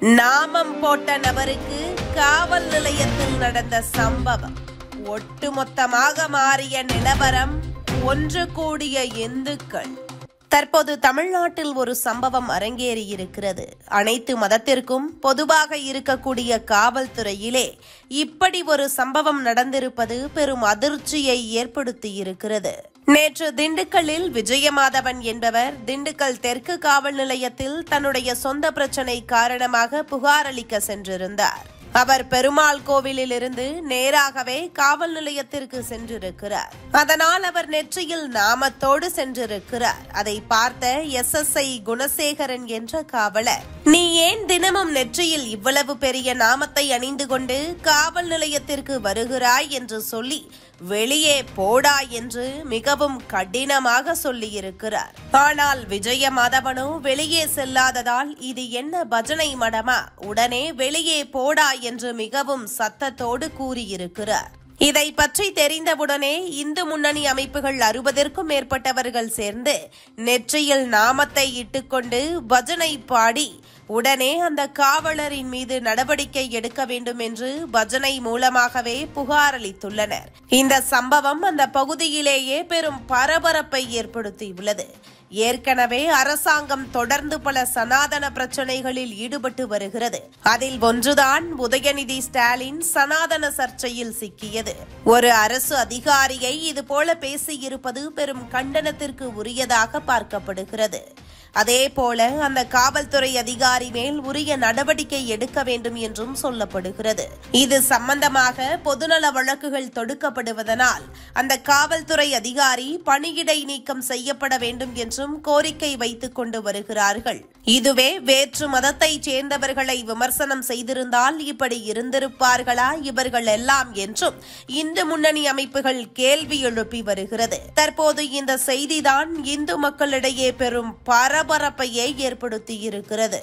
நாமம் போட்ட நபருக்கு காவல் நிலையத்தில் நடந்த சம்பவம் ஒட்டுமொத்தமாக மாறிய நிலவரம் ஒன்று கூடிய இந்துக்கள் தற்போது தமிழ்நாட்டில் ஒரு சம்பவம் அரங்கேறியிருக்கிறது அனைத்து மதத்திற்கும் பொதுவாக இருக்கக்கூடிய காவல்துறையிலே இப்படி ஒரு சம்பவம் நடந்திருப்பது பெரும் அதிர்ச்சியை ஏற்படுத்தியிருக்கிறது நேற்று திண்டுக்கல்லில் விஜயமாதவன் என்பவர் திண்டுக்கல் தெற்கு காவல் நிலையத்தில் தன்னுடைய சொந்த பிரச்சனை காரணமாக புகார் அளிக்க சென்றிருந்தார் அவர் பெருமாள் கோவிலில் இருந்து நேராகவே காவல் நிலையத்திற்கு சென்றிருக்கிறார் அதனால் அவர் நெற்றியில் நாமத்தோடு சென்றிருக்கிறார் அதை பார்த்த எஸ்எஸ்ஐ குணசேகரன் என்ற காவலர் நீ ஏன் தினமும் நெற்றியில் இவ்வளவு பெரிய நாமத்தை அணிந்து கொண்டு காவல் நிலையத்திற்கு வருகிறாய் என்று சொல்லி வெளியே போடா என்று மிகவும் கடினமாக சொல்லியிருக்கிறார் ஆனால் விஜய மாதவனோ வெளியே செல்லாததால் இது என்ன பஜனை மடமா உடனே வெளியே போடா என்று மிகவும் சத்தத்தோடு கூறியிருக்கிறார் இதை பற்றி தெரிந்தவுடனே இந்து முன்னணி அமைப்புகள் அறுபதற்கும் மேற்பட்டவர்கள் சேர்ந்து நெற்றியில் நாமத்தை இட்டுக்கொண்டு பஜனை பாடி உடனே அந்த காவலரின் மீது நடவடிக்கை எடுக்க வேண்டும் என்று பஜனை மூலமாகவே புகார் அளித்துள்ளனர் இந்த சம்பவம் அந்த பகுதியிலேயே பெரும் பரபரப்பை ஏற்படுத்தியுள்ளது ஏற்கனவே அரசாங்கம் தொடர்ந்து பல சனாதன பிரச்சனைகளில் ஈடுபட்டு வருகிறது அதில் ஒன்றுதான் உதயநிதி ஸ்டாலின் சனாதன சர்ச்சையில் சிக்கியது ஒரு அரசு அதிகாரியை இதுபோல பேசியிருப்பது பெரும் கண்டனத்திற்கு உரியதாக பார்க்கப்படுகிறது அதே போல அந்த காவல்துறை அதிகாரி மேல் உரிய நடவடிக்கை எடுக்க வேண்டும் என்றும் சொல்லப்படுகிறது இது சம்பந்தமாக பொதுநல வழக்குகள் தொடுக்கப்படுவதனால் அந்த காவல்துறை அதிகாரி பணியிடை நீக்கம் செய்யப்பட வேண்டும் என்றும் கோரிக்கை வைத்துக் கொண்டு வருகிறார்கள் இதுவே வேற்று மதத்தைச் சேர்ந்தவர்களை விமர்சனம் செய்திருந்தால் இப்படி இருந்திருப்பார்களா இவர்கள் எல்லாம் என்றும் இந்து முன்னணி அமைப்புகள் கேள்வி எழுப்பி வருகிறது தற்போது இந்த செய்திதான் இந்து மக்களிடையே பெரும் பரபரப்பையே ஏற்படுத்தி இருக்கிறது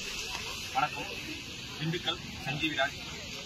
வணக்கம் திண்டுக்கல் சஞ்சீவிராஜ்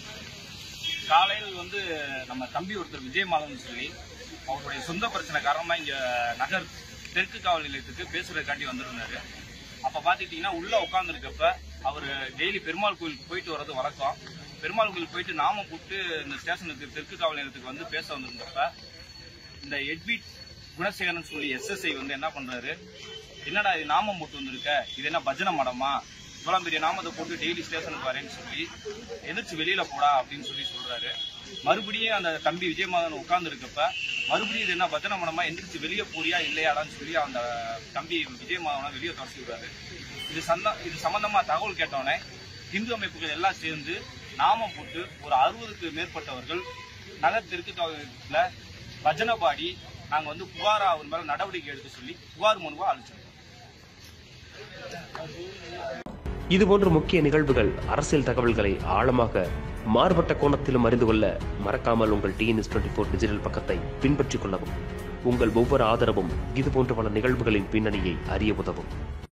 காலையில் வந்து நம்ம தம்பி ஒருத்தர் விஜயமாதவன் சொல்லி அவருடைய சொந்த பிரச்சனை காரணமாக இங்கே நகர் தெற்கு காவல் நிலையத்துக்கு பேசுறதுக்காண்டி வந்திருந்தாரு அப்போ பார்த்துக்கிட்டிங்கன்னா உள்ளே உட்காந்துருக்கப்ப அவர் டெய்லி பெருமாள் கோயிலுக்கு போயிட்டு வர்றது வழக்கம் பெருமாள் கோயிலுக்கு போயிட்டு நாம போட்டு இந்த ஸ்டேஷனுக்கு தெற்கு காவல் நிலையத்துக்கு வந்து பேச வந்திருந்தப்ப இந்த எட்விட் குணசேகரன் சொல்லி எஸ்எஸ்ஐ வந்து என்ன பண்றாரு என்னடா இது நாமம் போட்டு வந்திருக்க இது என்ன பஜனை மடமா இவ்வளவு பெரிய நாமத்தை போட்டு டெய்லி ஸ்டேஷனுக்கு வரேன்னு சொல்லி எதிர்த்து வெளியில போடா அப்படின்னு சொல்லி சொல்றாரு மறுபடியும் அந்த தம்பி விஜயமாதன் உட்கார்ந்து இருக்கப்ப மறுபடியும் இது என்ன பஜனை மடமா எந்திரிச்சு வெளியே போறியா இல்லையாடான்னு சொல்லி அந்த தம்பி விஜயமாதவனை வெளியே துரத்தி விடுறாரு இது சந்த இது சம்பந்தமா தகவல் கேட்டோடனே இந்து அமைப்புகள் எல்லாம் சேர்ந்து நாமம் போட்டு ஒரு அறுபதுக்கு மேற்பட்டவர்கள் நகர் தெற்கு காவலத்துல பஜனை பாடி நாங்க வந்து புகாரா அவர் மேல நடவடிக்கை எடுக்க சொல்லி புகார் மனுவா அளிச்சிருக்கோம் இதுபோன்ற முக்கிய நிகழ்வுகள் அரசியல் தகவல்களை ஆழமாக மாறுபட்ட கோணத்திலும் அறிந்து கொள்ள மறக்காமல் உங்கள் டிஎன்எஸ் டுவெண்ட்டி ஃபோர் டிஜிட்டல் பக்கத்தை பின்பற்றிக் கொள்ளவும் உங்கள் ஒவ்வொரு ஆதரவும் இதுபோன்ற பல நிகழ்வுகளின் பின்னணியை அறிய உதவும்